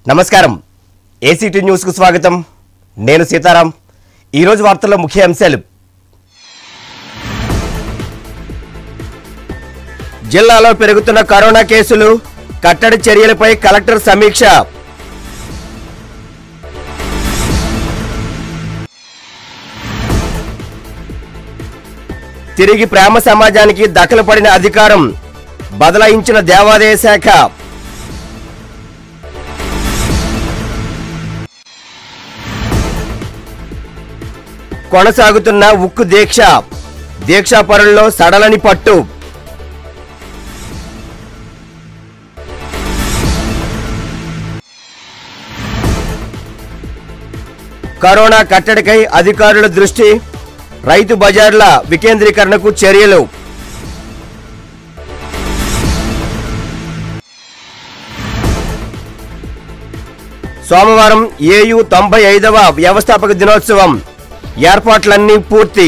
నమస్కారం ఏసీటీ న్యూస్కు స్వాగతం నేను సీతారాం ఈరోజు వార్తల్లో ముఖ్య అంశాలు జిల్లాలో పెరుగుతున్న కరోనా కేసులు కట్టడి చర్యలపై కలెక్టర్ సమీక్ష తిరిగి ప్రేమ సమాజానికి దఖలు పడిన అధికారం బదలాయించిన దేవాదాయ శాఖ కొనసాగుతున్న ఉక్కు దీక్ష దీక్షా పరుల్లో సడలని పట్టు కరోనా కట్టడికై అధికారుల దృష్టి రైతు బజార్ల వికేంద్రీకరణకు చర్యలు సోమవారం ఏయు తొంభై ఐదవ వ్యవస్థాపక దినోత్సవం ఏర్పాట్లన్నీ పూర్తి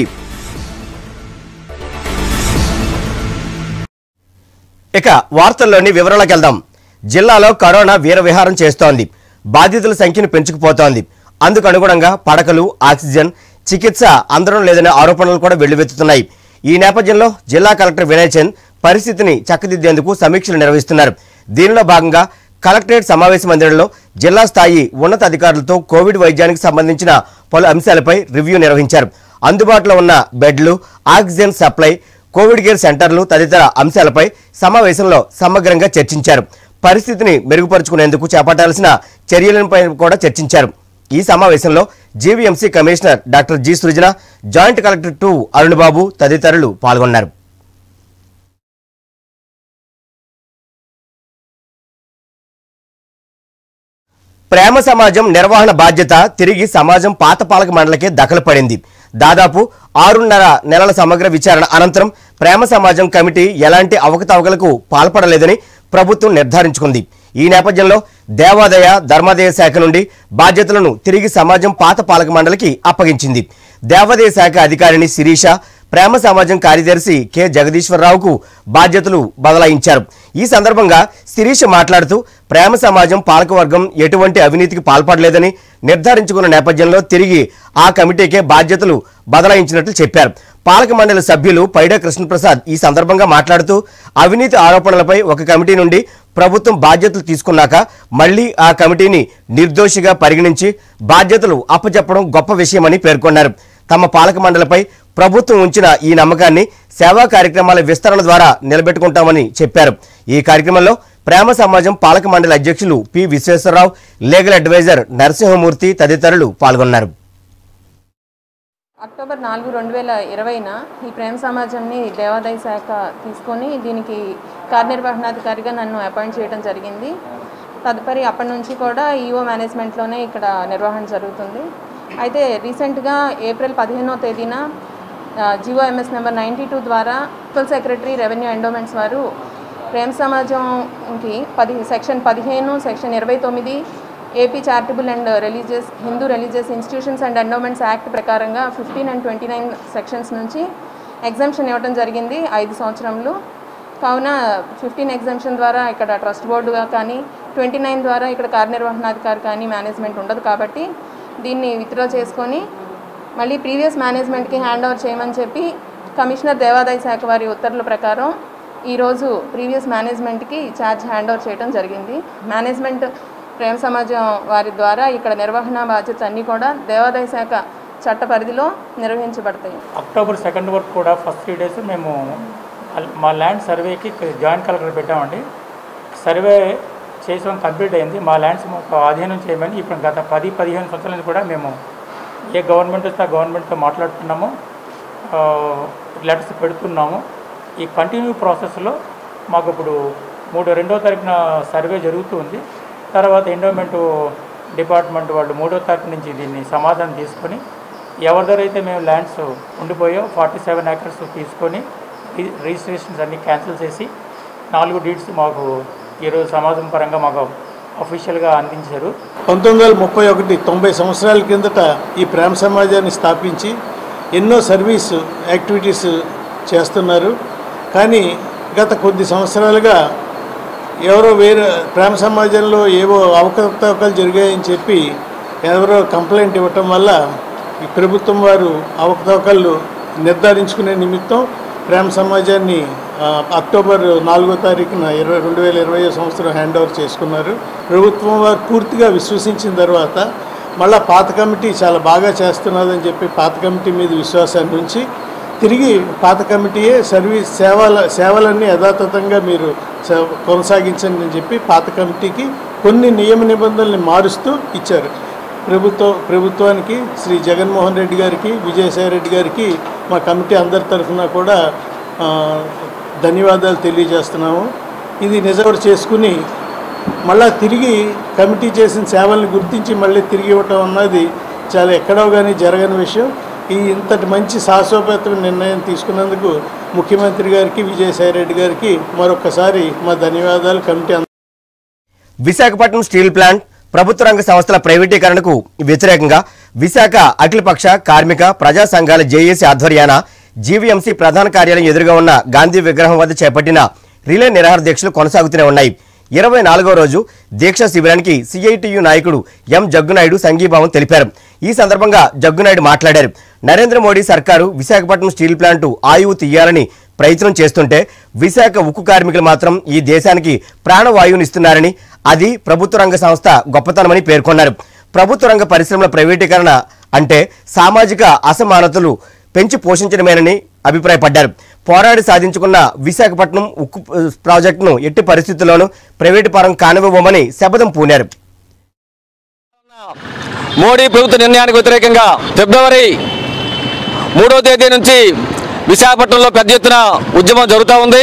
ఇక వార్తల్లోని వివరాలకు వెళ్దాం జిల్లాలో కరోనా వీరవిహారం చేస్తోంది బాధితుల సంఖ్యను పెంచుకుపోతోంది అందుకు అనుగుణంగా పడకలు ఆక్సిజన్ చికిత్స అందడం లేదనే ఆరోపణలు కూడా వెల్లువెత్తుతున్నాయి ఈ నేపథ్యంలో జిల్లా కలెక్టర్ వినయ్ చంద్ పరిస్థితిని చక్కదిద్దేందుకు సమీక్షలు నిర్వహిస్తున్నారు దీనిలో భాగంగా కలెక్టరేట్ సమావేశ మందిరంలో జిల్లా స్థాయి ఉన్నత అధికారులతో కోవిడ్ వైద్యానికి సంబంధించిన పలు అంశాలపై రివ్యూ నిర్వహించారు అందుబాటులో ఉన్న బెడ్లు ఆక్సిజన్ సప్లై కోవిడ్ కేర్ సెంటర్లు తదితర అంశాలపై సమావేశంలో సమగ్రంగా చర్చించారు పరిస్థితిని మెరుగుపరుచుకునేందుకు చేపట్టాల్సిన చర్యలపై కూడా చర్చించారు ఈ సమావేశంలో GVMC commissioner doctor G Srujana joint collector two Arunbabu తదితరులు పాల్గొన్నారు ప్రేమ సమాజం నిర్వహణ బాధ్యత తిరిగి సమాజం పాత పాలక మండలికే దఖలు పడింది దాదాపు ఆరున్నర నెలల సమగ్ర విచారణ అనంతరం ప్రేమ సమాజం కమిటీ ఎలాంటి అవకతవకలకు పాల్పడలేదని ప్రభుత్వం నిర్ధారించుకుంది ఈ నేపథ్యంలో దేవాదాయ ధర్మాదాయ శాఖ నుండి బాధ్యతలను తిరిగి సమాజం పాత పాలక మండలికి అప్పగించింది దేవాదాయ శాఖ అధికారిని శిరీష ప్రేమ సమాజం కార్యదర్శి కె జగదీశ్వరరావుకు బాధ్యతలు బదలాయించారు ఈ సందర్భంగా శిరీష మాట్లాడుతూ ప్రేమ సమాజం పాలకవర్గం ఎటువంటి అవినీతికి పాల్పడలేదని నిర్ధారించుకున్న నేపథ్యంలో తిరిగి ఆ కమిటీకే బాధ్యతలు బదలాయించినట్లు చెప్పారు పాలక మండలి సభ్యులు పైడా కృష్ణప్రసాద్ ఈ సందర్భంగా మాట్లాడుతూ అవినీతి ఆరోపణలపై ఒక కమిటీ నుండి ప్రభుత్వం బాధ్యతలు తీసుకున్నాక మళ్లీ ఆ కమిటీని నిర్దోషిగా పరిగణించి బాధ్యతలు అప్పచెప్పడం గొప్ప విషయమని పేర్కొన్నారు తమ పాలక మండలిపై ప్రభుత్వం ఉంచిన ఈ నమ్మకాన్ని సేవా కార్యక్రమాల విస్తరణ ద్వారా నిలబెట్టుకుంటామని చెప్పారు ఈ కార్యక్రమంలో ప్రేమ సమాజం పాలక మండలి అధ్యక్షులు P Visweswararao legal advisor Narasimhamurthy తదితరులు పాల్గొన్నారు అక్టోబర్ నాలుగు రెండు వేల ఇరవైన ఈ ప్రేమ సమాజంని దేవాదాయ శాఖ తీసుకొని దీనికి కార్యనిర్వహణాధికారిగా నన్ను అపాయింట్ చేయడం జరిగింది తదుపరి అప్పటి నుంచి కూడా ఈఓ మేనేజ్మెంట్లోనే ఇక్కడ నిర్వహణ జరుగుతుంది అయితే రీసెంట్గా ఏప్రిల్ పదిహేనో తేదీన GO MS number ninety two ద్వారా ప్రిన్సిపల్ సెక్రటరీ రెవెన్యూ ఎండోమెంట్స్ వారు ప్రేమ సమాజంకి పది సెక్షన్ పదిహేను సెక్షన్ ఇరవై తొమ్మిది AP charitable and religious Hindu religious institutions and endowments act ప్రకారంగా fifteen and twenty nine sections నుంచి ఎగ్జామ్షన్ ఇవ్వడం జరిగింది ఐదు సంవత్సరంలో కావున ఫిఫ్టీన్ ఎగ్జామ్షన్ ద్వారా ఇక్కడ ట్రస్ట్ బోర్డుగా కానీ ట్వంటీ నైన్ ద్వారా ఇక్కడ కార్యనిర్వహణాధికారి కానీ మేనేజ్మెంట్ ఉండదు కాబట్టి దీన్ని విత్డ్రా చేసుకొని మళ్ళీ ప్రీవియస్ మేనేజ్మెంట్కి హ్యాండ్ ఓవర్ చేయమని చెప్పి కమిషనర్ దేవాదాయ శాఖ వారి ఉత్తర్వుల ప్రకారం ఈరోజు ప్రీవియస్ మేనేజ్మెంట్కి ఛార్జ్ హ్యాండ్ ఓవర్ చేయడం జరిగింది మేనేజ్మెంట్ ప్రేమ సమాజం వారి ద్వారా ఇక్కడ నిర్వహణ బాధ్యత అన్నీ కూడా దేవాదాయ శాఖ చట్ట పరిధిలో నిర్వహించబడతాయి అక్టోబర్ సెకండ్ వరకు కూడా ఫస్ట్ త్రీ డేస్ మేము అల్- మా ల్యాండ్ సర్వేకి జాయింట్ కలెక్టర్ పెట్టామండి సర్వే చేసాం కంప్లీట్ అయింది మా ల్యాండ్స్ మాకు ఆధీనం చేయమని ఇప్పుడు గత పది పదిహేను సంవత్సరాల నుంచి కూడా మేము ఏ గవర్నమెంట్ వస్తే ఆ గవర్నమెంట్తో మాట్లాడుతున్నాము లెటర్స్ పెడుతున్నాము ఈ కంటిన్యూ ప్రాసెస్లో మాకు ఇప్పుడు మూడు రెండో తారీఖున సర్వే జరుగుతూ ఉంది తర్వాత ఎండోమెంట్ డిపార్ట్మెంట్ వాళ్ళు మూడో తారీఖు నుంచి దీన్ని సమాధానం తీసుకొని ఎవరి దగ్గర అయితే మేము ల్యాండ్స్ ఉండిపోయో ఫార్టీ సెవెన్ ఏకర్స్ తీసుకొని రి- రిజిస్ట్రేషన్స్ అన్ని క్యాన్సిల్ చేసి నాలుగు డీడ్స్ మాకు ఈరోజు సమాజం పరంగా మాకు అఫీషియల్గా అందించారు పంతొమ్మిది వందల ముప్పై ఒకటి తొంభై సంవత్సరాల కిందట ఈ ప్రేమ సమాజాన్ని స్థాపించి ఎన్నో సర్వీస్ యాక్టివిటీస్ చేస్తున్నారు కానీ గత కొద్ది సంవత్సరాలుగా ఎవరో వేరే ప్రేమ సమాజంలో ఏవో అవకతవకలు జరిగాయని చెప్పి ఎవరో కంప్లైంట్ ఇవ్వటం వల్ల ఈ ప్రభుత్వం వారు అవకతవకలు నిర్ధారించుకునే నిమిత్తం ప్రేమ సమాజాన్ని ఆ, అక్టోబర్ నాలుగో తారీఖున ఇరవై రెండు వేల ఇరవై సంవత్సరం హ్యాండ్ ఓవర్ చేసుకున్నారు ప్రభుత్వం వారు పూర్తిగా విశ్వసించిన తర్వాత మళ్ళా పాత కమిటీ చాలా బాగా చేస్తున్నదని చెప్పి పాత కమిటీ మీద విశ్వాసాన్ని ఉంచి తిరిగి పాత కమిటీయే సర్వీస్ సేవల సేవలన్నీ యథాతథంగా మీరు స- కొనసాగించండి అని చెప్పి పాత కమిటీకి కొన్ని నియమ నిబంధనల్ని మారుస్తూ ఇచ్చారు ప్రభుత్వ ప్రభుత్వానికి శ్రీ జగన్మోహన్ రెడ్డి గారికి విజయసాయి రెడ్డి గారికి మా కమిటీ అందరి తరఫున కూడా ఆ, ధన్యవాదాలు తెలియజేస్తున్నాము ఇది నిజవరు చేసుకుని మళ్ళా తిరిగి కమిటీ చేసిన సేవల్ని గుర్తించి మళ్ళీ తిరిగి ఇవ్వటం అన్నది చాలా ఎక్కడో కానీ జరగని విషయం ఈ ఇంతటి మంచి సాహసోపేతమైన నిర్ణయం తీసుకున్నందుకు ముఖ్యమంత్రి గారికి విజయసాయి రెడ్డి గారికి మరొకసారి మా ధన్యవాదాలు కమిటీ అందరికీ విశాఖపట్నం స్టీల్ ప్లాంట్ ప్రభుత్వ రంగ సంస్థల ప్రైవేటీకరణకు వ్యతిరేకంగా విశాఖ అఖిలపక్ష కార్మిక ప్రజా సంఘాల జేఏసీ ఆధ్వర్యాన జీవీఎంసీ ప్రధాన కార్యాలయం ఎదురుగా ఉన్న గాంధీ విగ్రహం వద్ద చేపట్టిన రిలే నిరాహార దీక్షలు కొనసాగుతూనే ఉన్నాయి ఇరవై నాలుగో రోజు దీక్షా శిబిరానికి సిఐటియు నాయకుడు ఎం జగ్గునాయుడు సంఘీభావం తెలిపారు ఈ సందర్భంగా జగ్గునాయుడు మాట్లాడారు నరేంద్ర మోడీ సర్కారు విశాఖపట్నం స్టీల్ ప్లాంటు ఆయువు తీయాలని ప్రయత్నం చేస్తుంటే విశాఖ ఉక్కు కార్మికులు మాత్రం ఈ దేశానికి ప్రాణవాయువునిస్తున్నారని అది ప్రభుత్వ రంగ సంస్థ గొప్పతనమని పేర్కొన్నారు ప్రభుత్వ రంగ పరిశ్రమల ప్రైవేటీకరణ అంటే సామాజిక అసమానతలు పెంచి పోషించడమేనని అభిప్రాయపడ్డారు పోరాడి సాధించుకున్న విశాఖపట్నం ఉక్కు ఆ, ప్రాజెక్టును ఎట్టి పరిస్థితుల్లోనూ ప్రైవేటు పరం కానివ్వమని శపథం పూనారు మోడీ ప్రభుత్వ నిర్ణయానికి వ్యతిరేకంగా ఫిబ్రవరి మూడో తేదీ నుంచి విశాఖపట్నంలో పెద్ద ఎత్తున ఉద్యమం జరుగుతూ ఉంది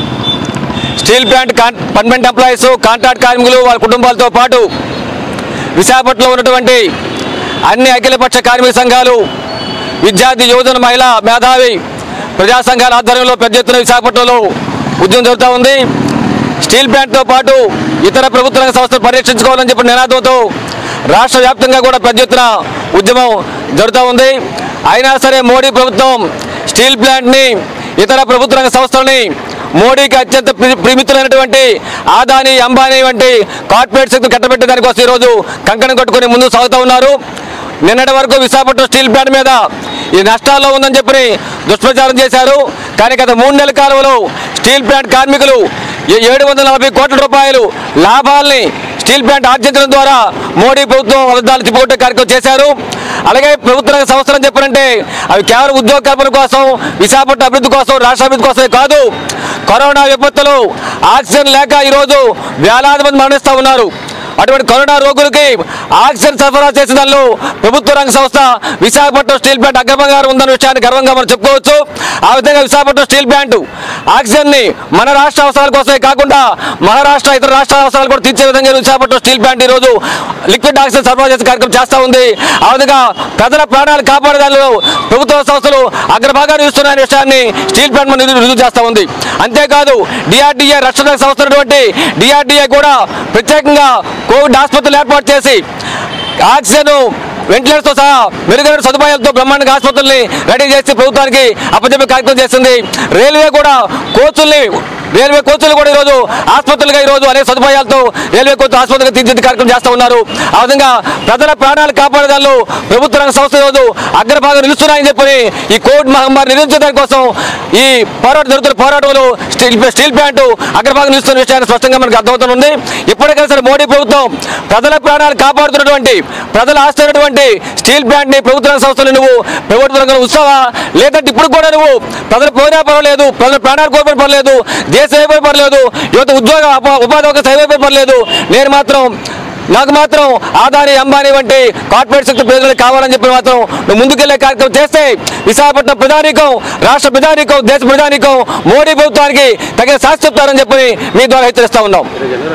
స్టీల్ ప్లాంట్ కాన్ పర్మనెంట్ ఎంప్లాయీస్ కాంట్రాక్ట్ కార్మికులు వాళ్ళ కుటుంబాలతో పాటు విశాఖపట్నంలో ఉన్నటువంటి అన్ని అఖిలపక్ష కార్మిక సంఘాలు విద్యార్థి యువజన మహిళా మేధావి ప్రజా సంఘాల ఆధ్వర్యంలో పెద్ద ఎత్తున విశాఖపట్నంలో ఉద్యమం జరుగుతూ ఉంది స్టీల్ ప్లాంట్తో పాటు ఇతర ప్రభుత్వ రంగ సంస్థలు పరిరక్షించుకోవాలని చెప్పిన నినాదంతో రాష్ట్ర వ్యాప్తంగా కూడా పెద్ద ఎత్తున ఉద్యమం జరుగుతూ ఉంది అయినా సరే మోడీ ప్రభుత్వం స్టీల్ ప్లాంట్ని ఇతర ప్రభుత్వ రంగ సంస్థలని మోడీకి అత్యంత ప్రి- ప్రీమితులైనటువంటి ఆదాని అంబానీ వంటి కార్పొరేట్ శక్తులు కట్టబెట్టే దానికోసం ఈరోజు కంకణం కట్టుకొని ముందుకు సాగుతూ ఉన్నారు నిన్నటి వరకు విశాఖపట్నం స్టీల్ ప్లాంట్ మీద ఈ నష్టాల్లో ఉందని చెప్పి దుష్ప్రచారం చేశారు కానీ గత మూడు నెలల కాలంలో స్టీల్ ప్లాంట్ కార్మికులు ఏ- ఏడు వందల నలభై కోట్ల రూపాయలు లాభాల్ని స్టీల్ ప్లాంట్ ఆర్జించడం ద్వారా మోడీ ప్రభుత్వం అబద్ధాలు తిప్పుకొట్టే కార్యక్రమం చేశారు అలాగే ప్రభుత్వ రంగ సంస్థలు అని చెప్పారంటే అవి కేవలం ఉద్యోగ కల్పన కోసం విశాఖపట్నం అభివృద్ధి కోసం రాష్ట్ర అభివృద్ధి కోసమే కాదు కరోనా విపత్తులు ఆక్సిజన్ లేక ఈరోజు వేలాది మంది మరణిస్తూ ఉన్నారు అటువంటి కరోనా రోగులకి ఆక్సిజన్ సరఫరా చేసే దానిలో ప్రభుత్వ రంగ సంస్థ విశాఖపట్నం స్టీల్ ప్లాంట్ అగ్రభంగా ఉందన్న విషయాన్ని గర్వంగా మనం చెప్పుకోవచ్చు ఆ విధంగా విశాఖపట్నం స్టీల్ ప్లాంట్ ఆక్సిజన్ ని మన రాష్ట్ర అవసరాల కోసమే కాకుండా మహారాష్ట్ర ఇతర రాష్ట్రాల అవసరాలు కూడా తీర్చే విధంగా విశాఖపట్నం స్టీల్ ప్లాంట్ ఈ రోజు లిక్విడ్ ఆక్సిజన్ సరఫరా చేసే కార్యక్రమం చేస్తూ ఉంది ఆ విధంగా ప్రజల ప్రాణాలు కాపాడే దానిలో ప్రభుత్వ సంస్థలు అగ్రభాగాన్ని ఇస్తున్న విషయాన్ని స్టీల్ ప్లాంట్ మనం రుజువు చేస్తూ ఉంది అంతేకాదు డిఆర్డీఏ రక్షణ సంస్థ ఉన్నటువంటి డిఆర్డీఏ కూడా ప్రత్యేకంగా కోవిడ్ ఆసుపత్రులు ఏర్పాటు చేసి ఆక్సిజన్ వెంటిలేటర్తో సహా మెరుగైన సదుపాయాలతో బ్రహ్మాండంగా ఆసుపత్రుల్ని రెడీ చేసి ప్రభుత్వానికి అప్పచెప్పే కార్యక్రమం చేస్తుంది రైల్వే కూడా కోచుల్ని రైల్వే కోచులు కూడా ఈరోజు ఆసుపత్రులుగా ఈరోజు అనేక సదుపాయాలతో రైల్వే కోచ్ ఆసుపత్రిగా తీర్చిదిద్దే కార్యక్రమం చేస్తూ ఉన్నారు ఆ విధంగా ప్రజల ప్రాణాలు కాపాడే దానిలో ప్రభుత్వ రంగ సంస్థ ఈరోజు అగ్రభాగం నిలుస్తున్నాయని చెప్పి ఈ కోవిడ్ మహమ్మారి నిరోధించడం కోసం ఈ పోరాటం జరుగుతున్న పోరాటంలో స్టీల్ స్టీల్ ప్లాంట్ అగ్రభాగం నిలుస్తున్న విషయాన్ని స్పష్టంగా మనకు అర్థమవుతుంది ఇప్పటికైనా సరే మోడీ ప్రభుత్వం ప్రజల ప్రాణాలు కాపాడుతున్నటువంటి ప్రజలు ఆస్తున్నటువంటి స్టీల్ ప్లాంట్ ని ప్రభుత్వ రంగ సంస్థలు నువ్వు ప్రభుత్వ రంగంలో ఉంచావా లేదంటే ఇప్పుడు కూడా నువ్వు ప్రజలు పోయినా పర్వాలేదు ప్రజల ప్రాణాలు కోల్పోయిన పర్లేదు దేశం అయిపోయి పర్లేదు యువత ఉద్యోగ ఉపా- ఉపాధి అవకాశం అయిపోయి పర్లేదు నేను మాత్రం నాకు మాత్రం ఆదాని అంబానీ వంటి కార్పొరేట్ శక్తి ప్రజలకు కావాలని చెప్పి మాత్రం నువ్వు ముందుకెళ్లే కార్యక్రమం చేస్తే విశాఖపట్నం ప్రధానికం రాష్ట్ర ప్రధానికం దేశ ప్రధానికం మోడీ ప్రభుత్వానికి తగిన శాస్తి చెప్తారని చెప్పి మీ ద్వారా హెచ్చరిస్తా ఉన్నాం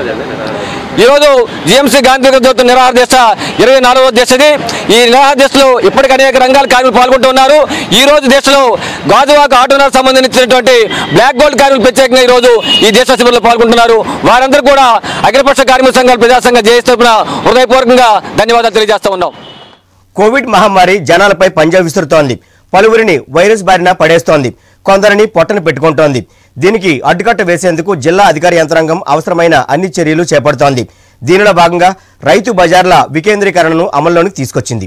ఈరోజు జిఎంసీ గాంధీ జరుగుతున్న నిరాహార దీక్ష ఇరవై నాలుగవ దీక్షది ఈ నిరాహార దీక్షలో ఇప్పటికి అనేక రంగాల కార్మికులు పాల్గొంటున్నారు ఈ రోజు దీక్షలో గాజువాక ఆటోనర్ సంబంధించినటువంటి బ్లాక్ గోల్డ్ కార్మికులు ప్రత్యేకంగా ఈ రోజు ఈ దీక్ష శిబిరంలో పాల్గొంటున్నారు వారందరూ కూడా అఖిలపక్ష కార్మిక సంఘాల ప్రజాసంఘ జేఏసీ తరపున హృదయపూర్వకంగా ధన్యవాదాలు తెలియజేస్తా ఉన్నాం కోవిడ్ మహమ్మారి జనాలపై పంజా విసురుతోంది పలువురిని వైరస్ బారిన పడేస్తోంది కొందరిని పొట్టన పెట్టుకుంటోంది దీనికి అడ్డుకట్ట వేసేందుకు జిల్లా అధికార యంత్రాంగం అవసరమైన అన్ని చర్యలు చేపడుతోంది దీనిలో భాగంగా రైతు బజార్ల వికేంద్రీకరణను అమల్లోకి తీసుకొచ్చింది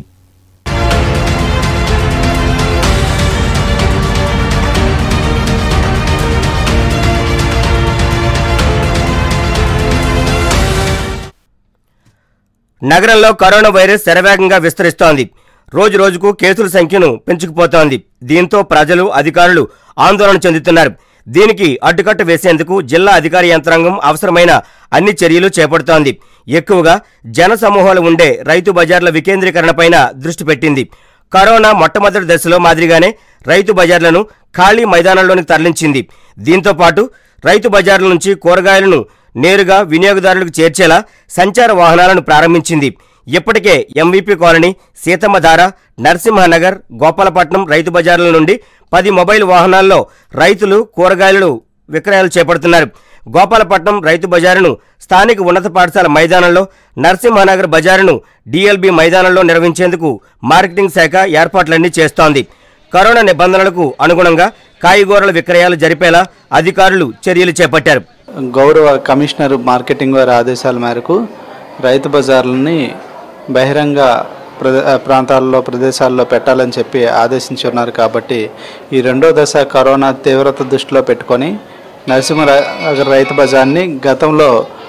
నగరంలో కరోనా వైరస్ శరవేగంగా విస్తరిస్తోంది రోజు రోజుకు కేసుల సంఖ్యను పెంచుకుపోతోంది దీంతో ప్రజలు అధికారులు ఆందోళన చెందుతున్నారు దీనికి అడ్డుకట్ట వేసేందుకు జిల్లా అధికార యంత్రాంగం అవసరమైన అన్ని చర్యలు చేపడుతోంది ఎక్కువగా జన సమూహాలు ఉండే రైతు బజార్ల వికేంద్రీకరణపైన దృష్టి పెట్టింది కరోనా మొట్టమొదటి దశలో మాదిరిగానే రైతు బజార్లను ఖాళీ మైదానంలోనికి తరలించింది దీంతో పాటు రైతు బజార్ల నుంచి కూరగాయలను నేరుగా వినియోగదారులకు చేర్చేలా సంచార వాహనాలను ప్రారంభించింది ఇప్పటికే ఎంవీపీ కాలనీ సీతమ్మధార నరసింహనగర్ గోపాలపట్నం రైతు బజార్ల నుండి పది మొబైల్ వాహనాల్లో రైతులు కూరగాయలు విక్రయాలు చేపడుతున్నారు గోపాలపట్నం రైతు బజారును స్థానిక ఉన్నత పాఠశాల మైదానంలో నరసింహనగర్ బజారును డిఎల్బి మైదానంలో నిర్వహించేందుకు మార్కెటింగ్ శాఖ ఏర్పాట్లన్నీ చేస్తోంది కరోనా నిబంధనలకు అనుగుణంగా కాయగూరల విక్రయాలు జరిపేలా అధికారులు చర్యలు చేపట్టారు గౌరవ కమిషనర్ మార్కెటింగ్ వారి ఆదేశాల మేరకు రైతు బజార్లని బహిరంగ ప్రదే- ప్రాంతాల్లో ప్రదేశాల్లో పెట్టాలని చెప్పి ఆదేశించి ఉన్నారు కాబట్టి ఈ రెండో దశ కరోనా తీవ్రత దృష్టిలో పెట్టుకొని నరసింహ ర- రైతు బజార్ని గతంలో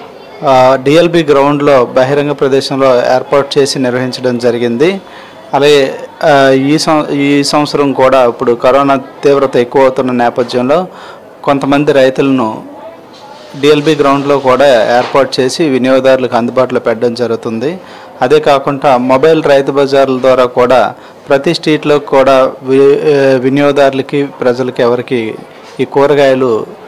డిఎల్బి గ్రౌండ్లో బహిరంగ ప్రదేశంలో ఏర్పాటు చేసి నిర్వహించడం జరిగింది అలాగే ఆ, ఈ సం ఈ సంవత్సరం కూడా ఇప్పుడు కరోనా తీవ్రత ఎక్కువ అవుతున్న నేపథ్యంలో కొంతమంది రైతులను డిఎల్బి గ్రౌండ్లో కూడా ఏర్పాటు చేసి వినియోగదారులకు అందుబాటులో పెట్టడం జరుగుతుంది అదే కాకుండా మొబైల్ రైతు బజార్ల ద్వారా కూడా ప్రతి స్ట్రీట్లో కూడా వి ఆ, వినియోగదారులకి ప్రజలకి ఎవరికి ఈ కూరగాయలు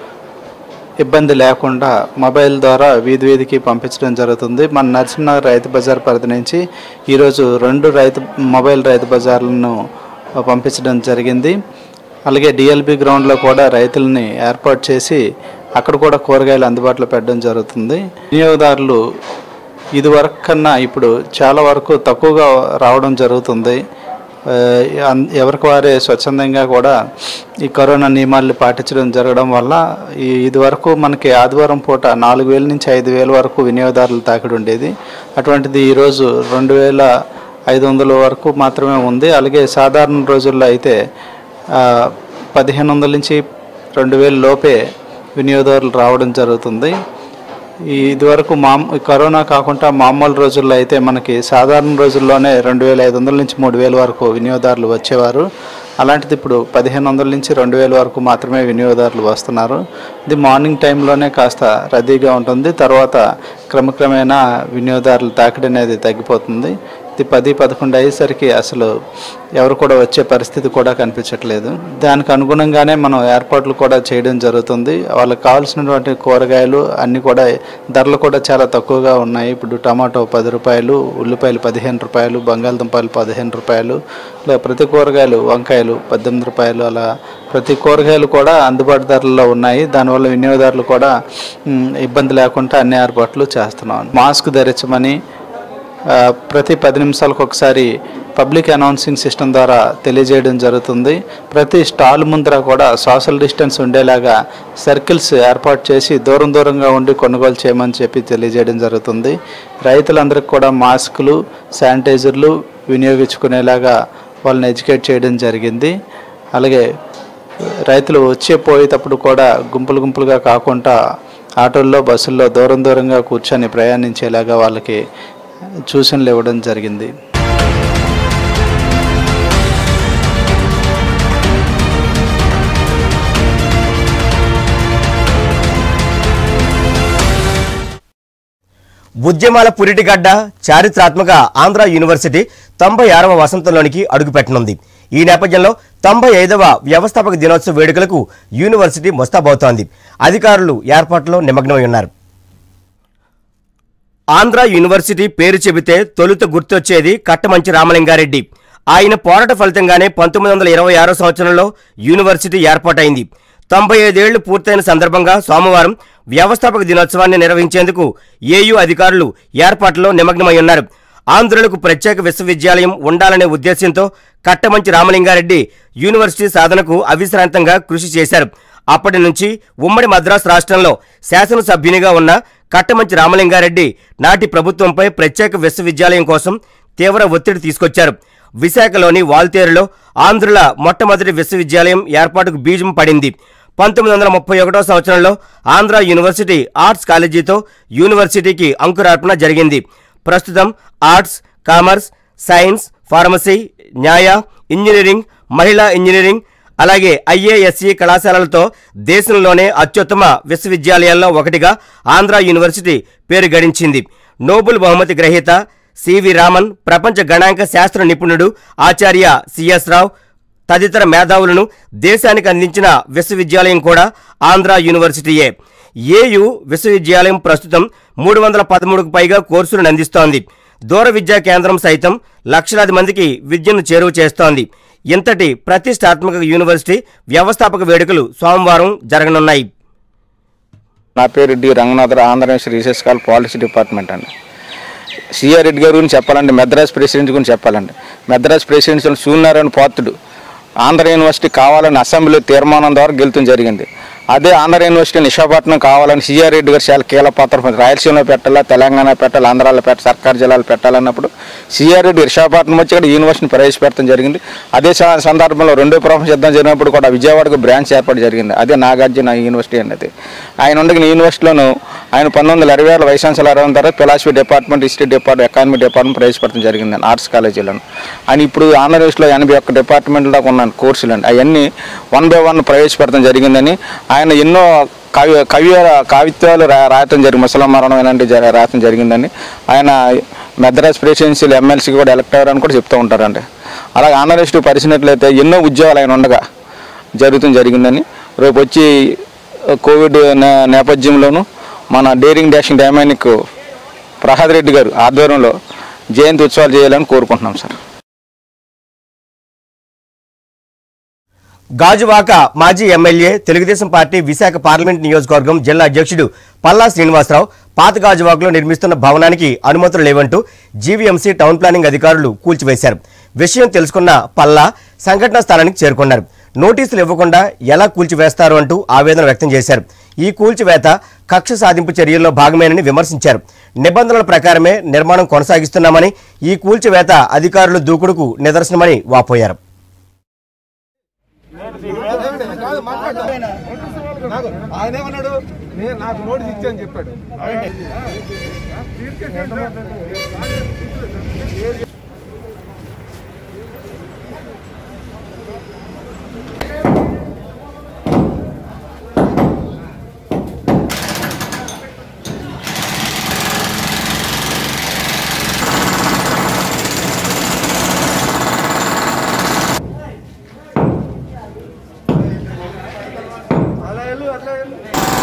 ఇబ్బంది లేకుండా మొబైల్ ద్వారా వీధి వీధికి పంపించడం జరుగుతుంది మన నరసింహనగర్ రైతు బజార్ పరిధి నుంచి ఈరోజు రెండు రైతు మొబైల్ రైతు బజార్లను పంపించడం జరిగింది అలాగే డిఎల్బి గ్రౌండ్లో కూడా రైతులని ఏర్పాటు చేసి అక్కడ కూడా కూరగాయలు అందుబాటులో పెట్టడం జరుగుతుంది వినియోగదారులు ఇదివరకు కన్నా ఇప్పుడు చాలా వరకు తక్కువగా రావడం జరుగుతుంది ఆ, అన్- ఎవరికి వారే స్వచ్ఛందంగా కూడా ఈ కరోనా నియమాల్ని పాటించడం జరగడం వల్ల ఈ ఇదివరకు మనకి ఆదివారం పూట నాలుగు వేల నుంచి ఐదు వేల వరకు వినియోగదారులు తాకిడి ఉండేది అటువంటిది ఈరోజు రెండు వేల ఐదు వందల వరకు మాత్రమే ఉంది అలాగే సాధారణ రోజుల్లో అయితే ఆ, పదిహేను వందల నుంచి రెండు వేల లోపే వినియోగదారులు రావడం జరుగుతుంది ఈ ఇదివరకు మా కరోనా కాకుండా మామూలు రోజుల్లో అయితే మనకి సాధారణ రోజుల్లోనే రెండు వేల ఐదు వందల నుంచి మూడు వేల వరకు వినియోగదారులు వచ్చేవారు అలాంటిది ఇప్పుడు పదిహేను వందల నుంచి రెండు వేల వరకు మాత్రమే వినియోగదారులు వస్తున్నారు ఇది మార్నింగ్ టైంలోనే కాస్త రద్దీగా ఉంటుంది తర్వాత క్రమక్రమేణా వినియోగదారుల తాకిడి అనేది తగ్గిపోతుంది ఇది పది పదకొండు అయ్యేసరికి అసలు ఎవరు కూడా వచ్చే పరిస్థితి కూడా కనిపించట్లేదు దానికి అనుగుణంగానే మనం ఏర్పాట్లు కూడా చేయడం జరుగుతుంది వాళ్ళకి కావాల్సినటువంటి కూరగాయలు అన్నీ కూడా ధరలు కూడా చాలా తక్కువగా ఉన్నాయి ఇప్పుడు టమాటో పది రూపాయలు ఉల్లిపాయలు పదిహేను రూపాయలు బంగాళదుంపలు పదిహేను రూపాయలు ఇలా ప్రతి కూరగాయలు వంకాయలు పద్దెనిమిది రూపాయలు అలా ప్రతి కూరగాయలు కూడా అందుబాటు ధరల్లో ఉన్నాయి దానివల్ల వినియోగదారులు కూడా మ్, ఇబ్బంది లేకుండా అన్ని ఏర్పాట్లు చేస్తున్నాం మాస్క్ ధరించమని ఆ, ప్రతి పది నిమిషాలకు ఒకసారి పబ్లిక్ అనౌన్సింగ్ సిస్టమ్ ద్వారా తెలియజేయడం జరుగుతుంది ప్రతి స్టాల్ ముందర కూడా సోషల్ డిస్టెన్స్ ఉండేలాగా సర్కిల్స్ ఏర్పాటు చేసి దూరం దూరంగా ఉండి కొనుగోలు చేయమని చెప్పి తెలియజేయడం జరుగుతుంది రైతులందరికీ కూడా మాస్కులు శానిటైజర్లు వినియోగించుకునేలాగా వాళ్ళని ఎడ్యుకేట్ చేయడం జరిగింది అలాగే రైతులు వచ్చే పోయేటప్పుడు కూడా గుంపులు గుంపులుగా కాకుండా ఆటోల్లో బస్సుల్లో దూరం దూరంగా కూర్చొని ప్రయాణించేలాగా వాళ్ళకి సూచనలు ఇవ్వడం జరిగింది ఉద్యమాల పురిటిగడ్డ చారిత్రాత్మక ఆంధ్ర యూనివర్సిటీ తొంభై ఆరవ వసంతంలోనికి అడుగుపెట్టనుంది ఈ నేపథ్యంలో తొంభై ఐదవ వ్యవస్థాపక దినోత్సవ వేడుకలకు యూనివర్సిటీ ముస్తాబవుతోంది అధికారులు ఏర్పాట్లో నిమగ్నమై ఉన్నారు ఆంధ్ర యూనివర్సిటీ పేరు చెబితే తొలుత గుర్తొచ్చేది కట్టమంచి రామలింగారెడ్డి ఆయన పోరాట ఫలితంగానే పంతొమ్మిది వందల ఇరవై ఆరో సంవత్సరంలో యూనివర్సిటీ ఏర్పాటైంది తొంభై ఐదేళ్లు పూర్తయిన సందర్భంగా సోమవారం వ్యవస్థాపక దినోత్సవాన్ని నిర్వహించేందుకు ఏయూ అధికారులు ఏర్పాట్లో నిమగ్నమై ఉన్నారు ఆంధ్రులకు ప్రత్యేక విశ్వవిద్యాలయం ఉండాలనే ఉద్దేశంతో కట్టమంచి రామలింగారెడ్డి యూనివర్సిటీ సాధనకు అవిశ్రాంతంగా కృషి చేశారు అప్పటి నుంచి ఉమ్మడి మద్రాసు రాష్ట్రంలో శాసనసభ్యునిగా ఉన్న కట్టమంచి రామలింగారెడ్డి నాటి ప్రభుత్వంపై ప్రత్యేక విశ్వవిద్యాలయం కోసం తీవ్ర ఒత్తిడి తీసుకొచ్చారు విశాఖలోని వాల్తేరులో ఆంధ్రుల మొట్టమొదటి విశ్వవిద్యాలయం ఏర్పాటుకు బీజం పడింది పంతొమ్మిది వందల ముప్పై ఒకటో సంవత్సరంలో ఆంధ్ర యూనివర్సిటీ ఆర్ట్స్ కాలేజీతో యూనివర్సిటీకి అంకురార్పణ జరిగింది ప్రస్తుతం ఆర్ట్స్ కామర్స్ సైన్స్ ఫార్మసీ న్యాయ ఇంజనీరింగ్ మహిళా ఇంజనీరింగ్ అలాగే ఐఏఎస్సి కళాశాలలతో దేశంలోనే అత్యుత్తమ విశ్వవిద్యాలయాల్లో ఒకటిగా ఆంధ్ర యూనివర్సిటీ పేరు గడించింది నోబెల్ బహుమతి గ్రహీత సివి రామన్ ప్రపంచ గణాంక శాస్త్ర నిపుణుడు ఆచార్య సిఎస్ రావు తదితర మేధావులను దేశానికి అందించిన విశ్వవిద్యాలయం కూడా ఆంధ్ర యూనివర్సిటీయే ఏయు విశ్వవిద్యాలయం ప్రస్తుతం మూడు వందల పదమూడుకు పైగా కోర్సులను అందిస్తోంది దూర విద్యా కేంద్రం సైతం లక్షలాది మందికి విద్యను చేరువ చేస్తోంది ఇంతటి ప్రతిష్టాత్మక యూనివర్సిటీ వ్యవస్థాపక వేడుకలు సోమవారం జరగనున్నాయి నా పేరు D Ranganatharao Andhra Pradesh research call policy department అండి సిఆర్ రెడ్డి గారి గురించి చెప్పాలండి మెద్రాస్ ప్రెసిడెంట్ గురించి చెప్పాలండి మెద్రాస్ ప్రెసిడెంట్ సూర్యనారాయణ పాత్రుడు ఆంధ్ర యూనివర్సిటీ కావాలని అసెంబ్లీ తీర్మానం ద్వారా గెలుతం జరిగింది అదే ఆంధ్ర యూనివర్సిటీ విశాఖపట్నం కావాలని సిఆర్ రెడ్డి గారు చాలా కీలక పాత్ర పోషించారు. రాయలసీమలో పెట్టాలా తెలంగాణ పెట్టాలి ఆంధ్రాలో పెట్టాలి సర్కారు జిల్లాలు పెట్టాలన్నప్పుడు సిఆర్ రెడ్డి విశాఖపట్నం వచ్చి ఇక్కడ యూనివర్సిటీని ప్రవేశపెట్టడం జరిగింది అదే స- సందర్భంలో రెండో ప్రపంచ యుద్ధం జరిగినప్పుడు కూడా విజయవాడకు బ్రాంచ్ ఏర్పాటు జరిగింది అదే నాగార్జున యూనివర్సిటీ అనేది ఆయన ఉండగిన యూనివర్సిటీలోను ఆయన పంతొమ్మిది వందల ఇరవై ఆరు వైస్ ఛాన్సలర్ అరవై తర్వాత philosophy department history department economy department ప్రవేశపెట్టడం జరిగింది ఆర్ట్స్ కాలేజీలను ఆయన ఇప్పుడు ఆంధ్ర యూనివర్సిటీలో ఎనభై ఒక్క డిపార్ట్మెంట్ దాకా ఉన్నాను కోర్సులు అండి అవన్నీ వన్ బై వన్ ప్రవేశపెట్టడం జరిగిందని ఆయన ఎన్నో కవి కవి కవిత్వాలు రా రాయటం జరిగింది ముసలం మరణం ఇలాంటివి జర రాయటం జరిగిందని ఆయన మెద్రాస్ ప్రెసిడెన్సీలు ఎమ్మెల్సీకి కూడా ఎలక్ట్ అయ్యారని కూడా చెప్తూ ఉంటారండి అలాగే ఆంధ్ర యూనివర్సిటీ పరిచినట్లయితే ఎన్నో ఉద్యోగాలు ఆయన ఉండగా జరుగుతుంది జరిగిందని రేపు వచ్చి కోవిడ్ నే- నేపథ్యంలోనూ మన daring dashing dynamic Prasad Reddy గారు ఆధ్వర్యంలో జయంతి ఉత్సవాలు చేయాలని కోరుకుంటున్నాం సార్ గాజువాక మాజీ MLA Telugu Desam party Visakha parliament నియోజకవర్గం జిల్లా అధ్యక్షుడు పల్లా శ్రీనివాసరావు పాత గాజువాకలో నిర్మిస్తున్న భవనానికి అనుమతులు లేవంటూ జీవీఎంసీ టౌన్ ప్లానింగ్ అధికారులు కూల్చివేశారు విషయం తెలుసుకున్న పల్లా సంఘటనా స్థలానికి చేరుకున్నారు నోటీసులు ఇవ్వకుండా ఎలా కూల్చివేస్తారు అంటూ ఆవేదన వ్యక్తం చేశారు ఈ కూల్చివేత కక్ష సాధింపు చర్యల్లో భాగమేనని విమర్శించారు నిబంధనల ప్రకారమే నిర్మాణం కొనసాగిస్తున్నామని ఈ కూల్చివేత అధికారులు దూకుడుకు నిదర్శనమని వాపోయారు ఆయన ఏమన్నాడు నేను నాకు నోటీస్ ఇచ్చాను చెప్పాడు అలా వెళ్ళు అట్లా వెళ్ళు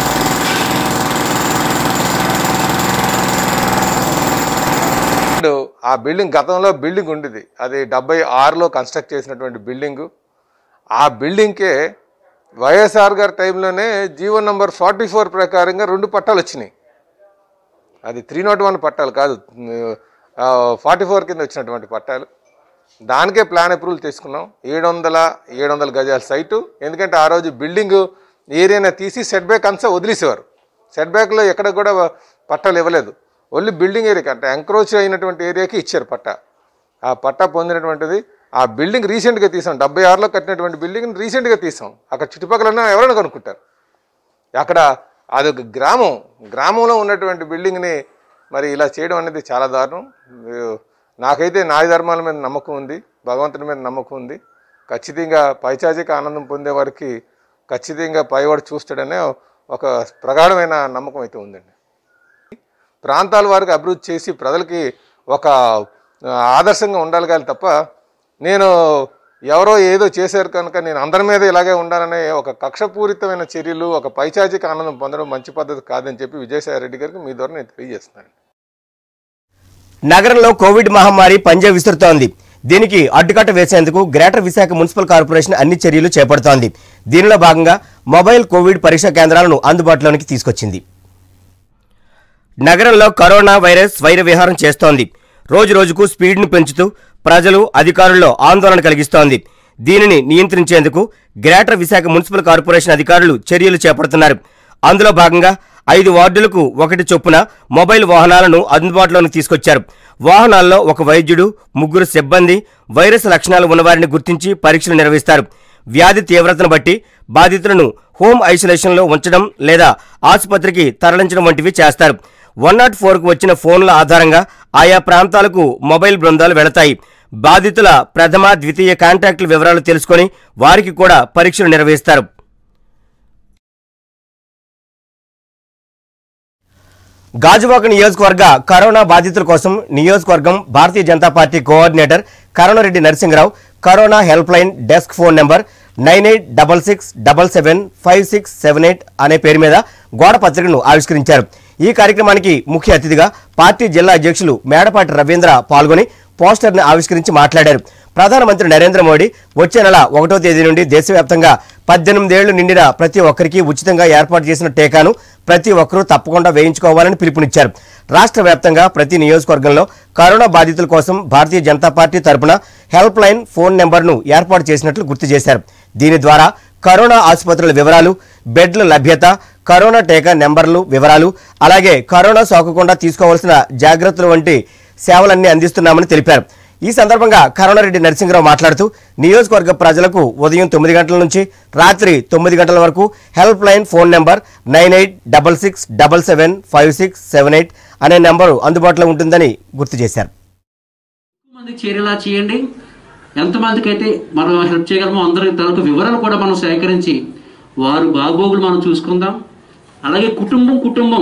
ఇప్పుడు ఆ బిల్డింగ్ గతంలో బిల్డింగ్ ఉండేది అది డెబ్బై ఆరులో కన్స్ట్రక్ట్ చేసినటువంటి బిల్డింగ్ ఆ బిల్డింగ్కే వైఎస్ఆర్ గారి టైంలోనే జీవో నంబర్ ఫార్టీ ఫోర్ ప్రకారంగా రెండు పట్టాలు వచ్చినాయి అది త్రీ నాట్ వన్ పట్టాలు కాదు ఫార్టీ ఫోర్ కింద వచ్చినటువంటి పట్టాలు దానికే ప్లాన్ అప్రూవల్ తీసుకున్నాం ఏడు వందల ఏడు వందల గజాల సైటు ఎందుకంటే ఆ రోజు బిల్డింగ్ ఏరియాని తీసి సెట్ బ్యాక్ అంతా వదిలేసేవారు సెట్ బ్యాక్లో ఎక్కడ కూడా పట్టాలు ఇవ్వలేదు ఓన్లీ బిల్డింగ్ ఏరియాకి అంటే ఎంక్రోచ్ అయినటువంటి ఏరియాకి ఇచ్చారు పట్టా ఆ పట్టా పొందినటువంటిది ఆ బిల్డింగ్ రీసెంట్గా తీసాం డెబ్బై ఆరులో కట్టినటువంటి బిల్డింగ్ రీసెంట్గా తీసాం అక్కడ చుట్టుపక్కల ఉన్న ఎవరైనా కనుక్కుంటారు అక్కడ అదొక గ్రామం గ్రామంలో ఉన్నటువంటి బిల్డింగ్ని మరి ఇలా చేయడం అనేది చాలా దారుణం ఏ- నాకైతే న్యాయ ధర్మాల మీద నమ్మకం ఉంది భగవంతుడి మీద నమ్మకం ఉంది ఖచ్చితంగా పైచాచిక ఆనందం పొందే వారికి ఖచ్చితంగా పైవాడు చూస్తాడనే ఒక ప్రగాఢమైన నమ్మకం అయితే ఉందండి ప్రాంతాల వారికి అభివృద్ధి చేసి ప్రజలకి ఒక ఆ, ఆదర్శంగా ఉండాలి కానీ తప్ప నేను ఎవరో ఏదో చేశారు కనుక నేను అందరి మీద ఇలాగే ఉండాలనే ఒక కక్షపూరితమైన చర్యలు ఒక పైచాచిక ఆనందం పొందడం మంచి పద్ధతి కాదని చెప్పి విజయసాయి రెడ్డి గారికి మీ ద్వారా నేను తెలియజేస్తున్నాను నగరంలో కోవిడ్ మహమ్మారి పంజా విసురుతోంది దీనికి అడ్డుకట్ట వేసేందుకు గ్రేటర్ విశాఖ మున్సిపల్ కార్పొరేషన్ అన్ని చర్యలు చేపడుతోంది దీనిలో భాగంగా మొబైల్ కోవిడ్ పరీక్షా కేంద్రాలను అందుబాటులోనికి తీసుకొచ్చింది నగరంలో కరోనా వైరస్ వైర విహారం చేస్తోంది రోజు రోజుకు స్పీడ్ను పెంచుతూ ప్రజలు అధికారుల్లో ఆందోళన కలిగిస్తోంది దీనిని నియంత్రించేందుకు గ్రేటర్ విశాఖ మున్సిపల్ కార్పొరేషన్ అధికారులు చర్యలు చేపడుతున్నారు అందులో భాగంగా ఐదు వార్డులకు ఒకటి చొప్పున మొబైల్ వాహనాలను అందుబాటులోకి తీసుకొచ్చారు వాహనాల్లో ఒక వైద్యుడు ముగ్గురు సిబ్బంది వైరస్ లక్షణాలు ఉన్నవారిని గుర్తించి పరీక్షలు నిర్వహిస్తారు వ్యాధి తీవ్రతను బట్టి బాధితులను హోమ్ ఐసోలేషన్లో ఉంచడం లేదా ఆసుపత్రికి తరలించడం వంటివి చేస్తారు వన్ నాట్ ఫోర్కు వచ్చిన ఫోన్ల ఆధారంగా ఆయా ప్రాంతాలకు మొబైల్ బృందాలు వెళతాయి బాధితుల ప్రథమ ద్వితీయ కాంటాక్టుల వివరాలు తెలుసుకొని వారికి కూడా పరీక్షలు నిర్వహిస్తారు గాజువాక నియోజకవర్గ కరోనా బాధితుల కోసం నియోజకవర్గం Bharatiya Janata party coordinator Karunareddy Narasimharao corona help line desk phone number nine eight double six double seven five six seven eight అనే పేరు మీద గోడ పత్రికను ఆవిష్కరించారు ఈ కార్యక్రమానికి ముఖ్య అతిథిగా పార్టీ జిల్లా అధ్యక్షులు మేడపాటి రవీంద్ర పాల్గొని పోస్టర్ని ఆవిష్కరించి మాట్లాడారు ప్రధానమంత్రి నరేంద్ర మోడీ వచ్చే నెల ఒకటో తేదీ నుండి దేశవ్యాప్తంగా పద్దెనిమిదేళ్లు నిండిన ప్రతి ఒక్కరికి ఉచితంగా ఏర్పాటు చేసిన టీకాను ప్రతి ఒక్కరూ తప్పకుండా వేయించుకోవాలని పిలుపునిచ్చారు రాష్ట్ర వ్యాప్తంగా ప్రతి నియోజకవర్గంలో కరోనా బాధితుల కోసం భారతీయ జనతా పార్టీ తరపున హెల్ప్ లైన్ ఫోన్ నెంబర్ను ఏర్పాటు చేసినట్లు గుర్తు చేశారు దీని ద్వారా కరోనా ఆసుపత్రుల వివరాలు బెడ్ల లభ్యత కరోనా టీకా నెంబర్లు వివరాలు అలాగే కరోనా సోకకుండా తీసుకోవాల్సిన జాగ్రత్తలు వంటి సేవలన్నీ అందిస్తున్నామని తెలిపారు ఈ సందర్భంగా కరుణారెడ్డి నరసింహరావు మాట్లాడుతూ నియోజకవర్గ ప్రజలకు ఉదయం తొమ్మిది గంటల నుంచి రాత్రి తొమ్మిది గంటల వరకు help line phone number nine eight double six double seven five six seven eight అనే నెంబరు అందుబాటులో ఉంటుందని గుర్తు చేశారు మందికి చేరేలా చేయండి ఎంతమందికి అయితే మనం హెల్ప్ చేయగలమో అందరి తనకు వివరాలు కూడా మనం సేకరించి వారు బాగోగులు మనం చూసుకుందాం అలాగే కుటుంబం కుటుంబం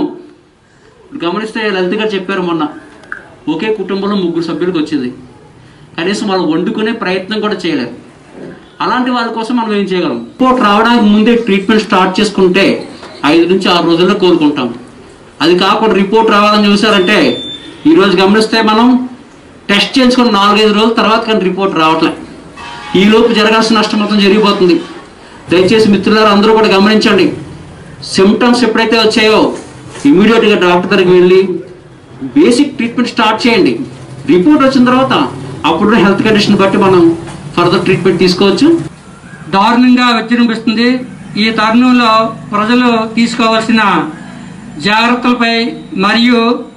గమనిస్తే లలిత గారు చెప్పారు మొన్న ఒకే కుటుంబంలో ముగ్గురు సభ్యులకు వచ్చింది కనీసం వాళ్ళు వండుకునే ప్రయత్నం కూడా చేయలేరు అలాంటి వాళ్ళ కోసం మనం ఏం చేయగలం రిపోర్ట్ రావడానికి ముందే ట్రీట్మెంట్ స్టార్ట్ చేసుకుంటే ఐదు నుంచి ఆరు రోజుల్లో కోలుకుంటాం అది కాకుండా రిపోర్ట్ రావాలని చూసారంటే ఈరోజు గమనిస్తే మనం టెస్ట్ చేసుకుని నాలుగైదు రోజుల తర్వాత కానీ రిపోర్ట్ రావట్లే ఈ లోపు జరగాల్సిన నష్టం మొత్తం జరిగిపోతుంది దయచేసి మిత్రులారా అందరూ కూడా గమనించండి సిమ్టమ్స్ ఎప్పుడైతే వచ్చాయో ఇమీడియట్గా డాక్టర్ దగ్గరికి వెళ్ళి బేసిక్ ట్రీట్మెంట్ స్టార్ట్ చేయండి రిపోర్ట్ వచ్చిన తర్వాత అప్పుడున్న హెల్త్ కండిషన్ బట్టి మనం ఫర్దర్ ట్రీట్మెంట్ తీసుకోవచ్చు దారుణంగా విజృంభిస్తుంది ఈ తరుణంలో ప్రజలు తీసుకోవాల్సిన జాగ్రత్తలపై మరియు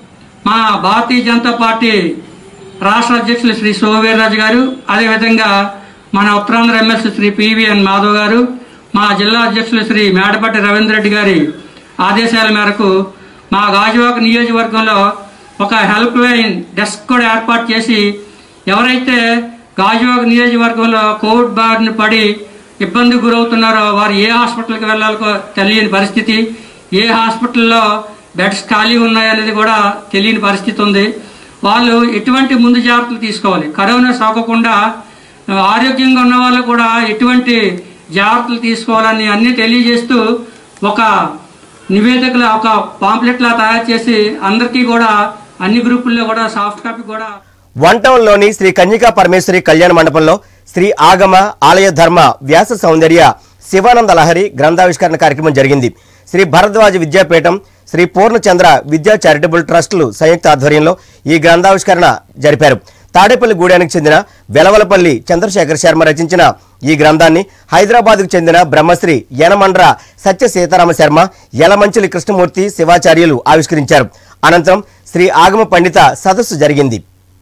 మా భారతీయ జనతా పార్టీ రాష్ట్ర అధ్యక్షులు శ్రీ సోమవీర్రాజు గారు అదేవిధంగా మన ఉత్తరాంధ్ర ఎమ్మెల్సీ శ్రీ పివిఎన్ మాధవ్ గారు మా జిల్లా అధ్యక్షులు శ్రీ మేడపట్టి రవీంద్ర రెడ్డి గారి ఆదేశాల మేరకు మా గాజువాక నియోజకవర్గంలో ఒక హెల్ప్ లైన్ డెస్క్ కూడా ఏర్పాటు చేసి ఎవరైతే గాజువాక నియోజకవర్గంలో కోవిడ్ బారిన పడి ఇబ్బందికి గురవుతున్నారో వారు ఏ హాస్పిటల్కి వెళ్ళాలో తెలియని పరిస్థితి ఏ హాస్పిటల్లో బెడ్స్ ఖాళీ ఉన్నాయనేది కూడా తెలియని పరిస్థితి ఉంది వాళ్ళు ఎటువంటి ముందు జాగ్రత్తలు తీసుకోవాలి కరోనా సోకకుండా ఆరోగ్యంగా ఉన్న వాళ్ళు కూడా ఎటువంటి జాగ్రత్తలు తీసుకోవాలని అన్ని తెలియజేస్తూ ఒక నివేదికలు ఒక పాంప్లెట్లా తయారు చేసి అందరికీ కూడా అన్ని గ్రూపుల్లో కూడా సాఫ్ట్ కాపీ కూడా వన్ టౌన్లోని శ్రీ కన్యకా పరమేశ్వరి కళ్యాణ మండపంలో శ్రీ ఆగమ ఆలయ ధర్మ వ్యాస సౌందర్య శివానంద లహరి గ్రంథావిష్కరణ కార్యక్రమం జరిగింది శ్రీ భరద్వాజ విద్యాపీఠం శ్రీ పూర్ణచంద్ర విద్యా చారిటబుల్ ట్రస్టులు సంయుక్త ఆధ్వర్యంలో ఈ గ్రంథావిష్కరణ జరిపారు తాడేపల్లి గూడానికి చెందిన వెలవలపల్లి చంద్రశేఖర్ శర్మ రచించిన ఈ గ్రంథాన్ని హైదరాబాద్కు చెందిన బ్రహ్మశ్రీ యనమండ్ర సత్య సీతారామ శర్మ యలమంచిలి కృష్ణమూర్తి శివాచార్యులు ఆవిష్కరించారు అనంతరం శ్రీ ఆగమ పండిత సదస్సు జరిగింది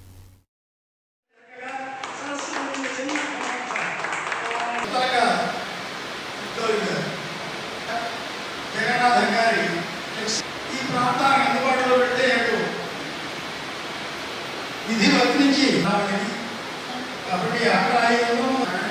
జగన్నాథం గారి ఈ ప్రాంతాన్ని అందుబాటులో పెట్టే విధి వర్తించి రావడానికి కాబట్టి అక్కడ ఆయనను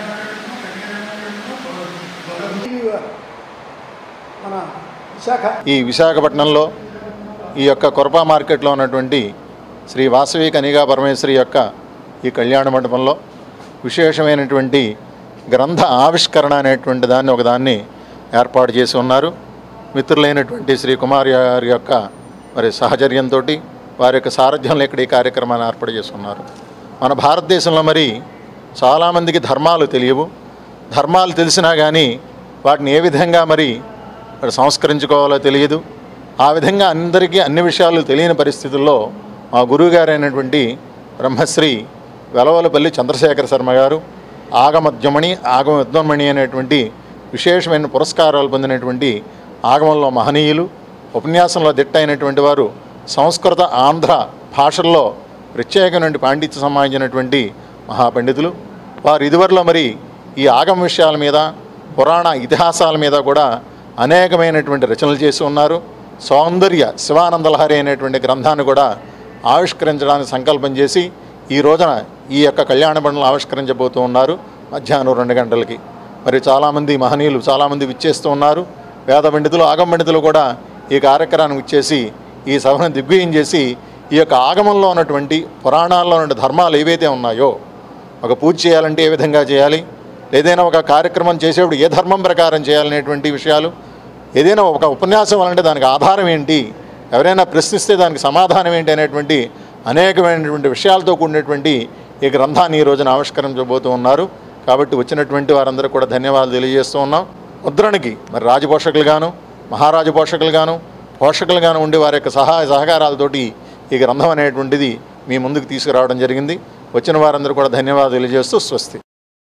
మన విశాఖ ఈ విశాఖపట్నంలో ఈ యొక్క కొరపా మార్కెట్లో ఉన్నటువంటి శ్రీ వాసవి కనిగా పరమేశ్వరి యొక్క ఈ కళ్యాణ మండపంలో విశేషమైనటువంటి గ్రంథ ఆవిష్కరణ అనేటువంటి దాన్ని ఒకదాన్ని ఏర్పాటు చేసి ఉన్నారు మిత్రులైనటువంటి శ్రీ కుమార్ గారి యొక్క మరి సహచర్యంతో వారి యొక్క సారథ్యంలో ఇక్కడ ఈ కార్యక్రమాన్ని ఏర్పాటు చేసుకున్నారు మన భారతదేశంలో మరి చాలామందికి ధర్మాలు తెలియవు ధర్మాలు తెలిసినా కానీ వాటిని ఏ విధంగా మరి మరి సంస్కరించుకోవాలో తెలియదు ఆ విధంగా అందరికీ అన్ని విషయాలు తెలియని పరిస్థితుల్లో మా గురువుగారైనటువంటి బ్రహ్మశ్రీ వెలవలపల్లి చంద్రశేఖర శర్మ గారు ఆగమద్యమణి ఆగమ విద్వన్మణి అనేటువంటి విశేషమైన పురస్కారాలు పొందినటువంటి ఆగమంలో మహనీయులు ఉపన్యాసంలో దిట్టైనటువంటి వారు సంస్కృత ఆంధ్ర భాషల్లో ప్రత్యేకమైన పాండిత్య సంబంధించినటువంటి మహాపండితులు వారు ఇదివరలో మరి ఈ ఆగమ విషయాల మీద పురాణ ఇతిహాసాల మీద కూడా అనేకమైనటువంటి రచనలు చేసి ఉన్నారు సౌందర్య శివానందలహరి అనేటువంటి గ్రంథాన్ని కూడా ఆవిష్కరించడానికి సంకల్పం చేసి ఈ రోజున ఈ యొక్క కళ్యాణ బండలు ఆవిష్కరించబోతూ ఉన్నారు మధ్యాహ్నం రెండు గంటలకి మరి చాలామంది మహనీయులు చాలామంది విచ్చేస్తూ ఉన్నారు వేద పండితులు ఆగమ పండితులు కూడా ఈ కార్యక్రమానికి ఇచ్చేసి ఈ సభను దిగ్విజయం చేసి ఈ యొక్క ఆగమంలో ఉన్నటువంటి పురాణాల్లో ఉన్న ధర్మాలు ఏవైతే ఉన్నాయో ఒక పూజ చేయాలంటే ఏ విధంగా చేయాలి ఏదైనా ఒక కార్యక్రమం చేసేప్పుడు ఏ ధర్మం ప్రకారం చేయాలనేటువంటి విషయాలు ఏదైనా ఒక ఉపన్యాసం అనంటే దానికి ఆధారం ఏంటి ఎవరైనా ప్రశ్నిస్తే దానికి సమాధానం ఏంటి అనేటువంటి అనేకమైనటువంటి విషయాలతో కూడినటువంటి ఈ గ్రంథాన్ని ఈ రోజున ఆవిష్కరించబోతూ ఉన్నారు కాబట్టి వచ్చినటువంటి వారందరూ కూడా ధన్యవాదాలు తెలియజేస్తూ ఉన్నాం ముద్రణకి మరి రాజపోషకులుగాను మహారాజు పోషకులుగాను పోషకులుగాను ఉండే వారి యొక్క సహాయ సహకారాలతోటి ఈ గ్రంథం అనేటువంటిది మీ ముందుకు తీసుకురావడం జరిగింది వచ్చిన వారందరూ కూడా ధన్యవాదాలు తెలియజేస్తూ స్వస్తి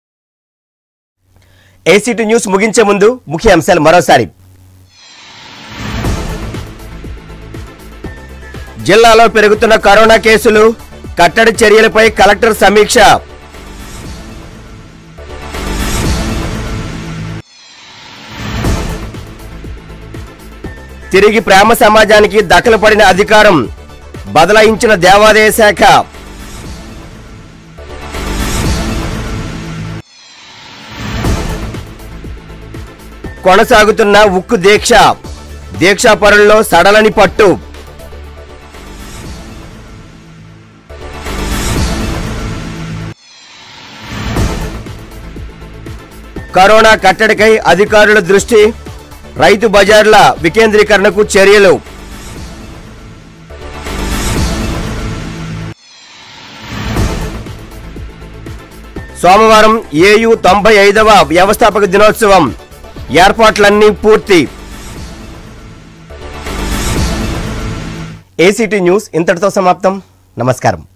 ఏసీటీ న్యూస్ ముగించే ముందు ముఖ్య అంశాలు మరోసారి జిల్లాలో పెరుగుతున్న కరోనా కేసులు కట్టడి చర్యలపై కలెక్టర్ సమీక్ష తిరిగి ప్రేమ సమాజానికి దఖలు పడిన అధికారం బదలాయించిన దేవాదాయ శాఖ కొనసాగుతున్న ఉక్కు దీక్ష దీక్షా పరుల్లో సడలని పట్టు కరోనా కట్టడికై అధికారుల దృష్టి రైతు బజార్ల వికేంద్రీకరణకు చర్యలు సోమవారం ఏయు తొంభై ఐదవ వ్యవస్థాపక దినోత్సవం ఏర్పాట్లన్నీ పూర్తి ఏసీటీ న్యూస్ ఇంతటితో సమాప్తం నమస్కారం